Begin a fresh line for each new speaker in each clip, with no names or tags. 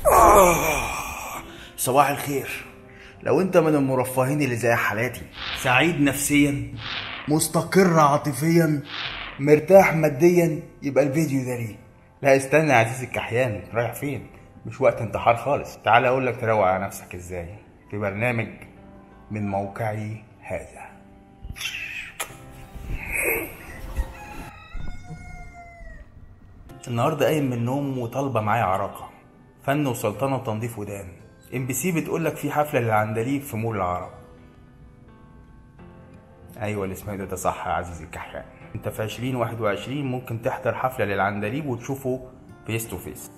صباح الخير لو انت من المرفهين اللي زي حالاتي سعيد نفسيا مستقر عاطفيا مرتاح ماديا يبقى الفيديو ده ليه لا استنى يا عزيزي الكحيان رايح فين مش وقت انتحار خالص تعال اقول لك تروق على نفسك ازاي في برنامج من موقعي هذا النهارده قايم من النوم وطالبه معايا عراقه فن وسلطنه وتنظيف ودان ام بي سي بتقول لك في حفله للعندليب في مول العرب ايوه اللي اسمه ده صح يا عزيزي الكحيان انت في 2021 ممكن تحضر حفله للعندليب وتشوفه فيس تو فيس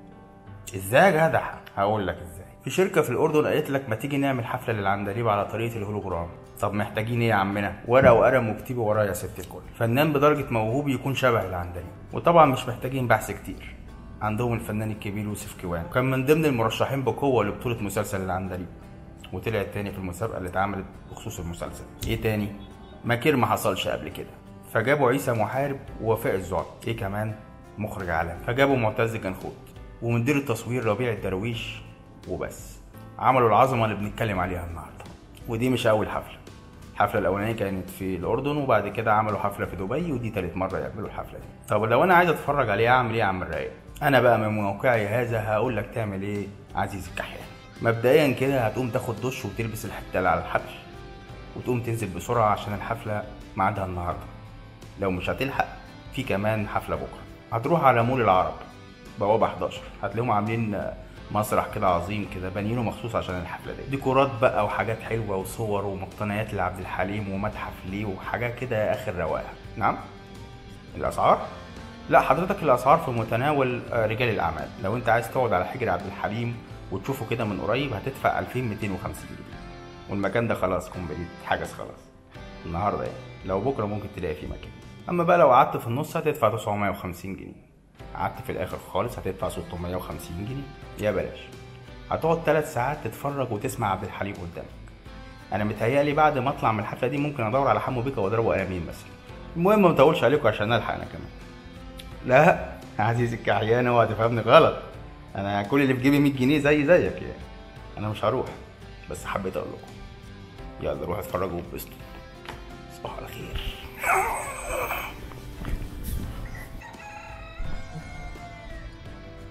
ازاي يا جدع هقول لك ازاي في شركه في الاردن قالت لك ما تيجي نعمل حفله للعندليب على طريقه الهولوجرام طب محتاجين ايه يا عمنا ورقه وقلم واكتبي ورايا يا ست الكل فنان بدرجه موهوب يكون شبه العندليب وطبعا مش محتاجين بحث كتير عندهم الفنان الكبير يوسف كيوان كان من ضمن المرشحين بقوه لبطوله مسلسل العندليب وطلع التاني في المسابقه اللي اتعملت بخصوص المسلسل ايه تاني ماكير ما حصلش قبل كده فجابوا عيسى محارب ووفاء الزعر ايه كمان مخرج عالمي فجابوا معتز جنخوت ومدير التصوير ربيع الدرويش وبس عملوا العظمه اللي بنتكلم عليها النهارده ودي مش اول حفله الحفله الاولانيه كانت في الاردن وبعد كده عملوا حفله في دبي ودي تالت مره يعملوا الحفله دي طب لو انا عايز اتفرج عليه اعمل ايه يا عم الرايق انا بقى من موقعي هذا هقول لك تعمل ايه عزيزي الكحيان مبدئيا كده هتقوم تاخد دش وتلبس الحته اللي على الحبل وتقوم تنزل بسرعه عشان الحفله ميعادها النهارده لو مش هتلحق في كمان حفله بكره هتروح على مول العرب بوابه 11 هتلاقيهم عاملين مسرح كده عظيم كده بانيينه مخصوص عشان الحفله دي ديكورات بقى وحاجات حلوه وصور ومقتنيات لعبد الحليم ومتحف ليه وحاجات كده اخر رواقه نعم الاسعار لا حضرتك الاسعار في متناول آه، رجال الاعمال لو انت عايز تقعد على حجر عبد الحليم وتشوفه كده من قريب هتدفع 2250 جنيه والمكان ده خلاص كومبليت حجز خلاص النهارده يعني لو بكره ممكن تلاقي فيه مكان اما بقى لو قعدت في النص هتدفع 950 جنيه قعدت في الاخر خالص هتدفع 650 جنيه يا بلاش هتقعد 3 ساعات تتفرج وتسمع عبد الحليم قدامك انا متهيألي بعد ما اطلع من الحفله دي ممكن ادور على حمو بيكا واضربه قلمين مثلا المهم ما اطولش عليكم عشان الحق انا كمان لا عزيزي الكحيان اوعى تفهمني غلط انا كل اللي في جيبي 100 جنيه زي زيك يعني انا مش هروح بس حبيت اقول لكم يلا روحوا اتفرجوا واتبسطوا صباح الخير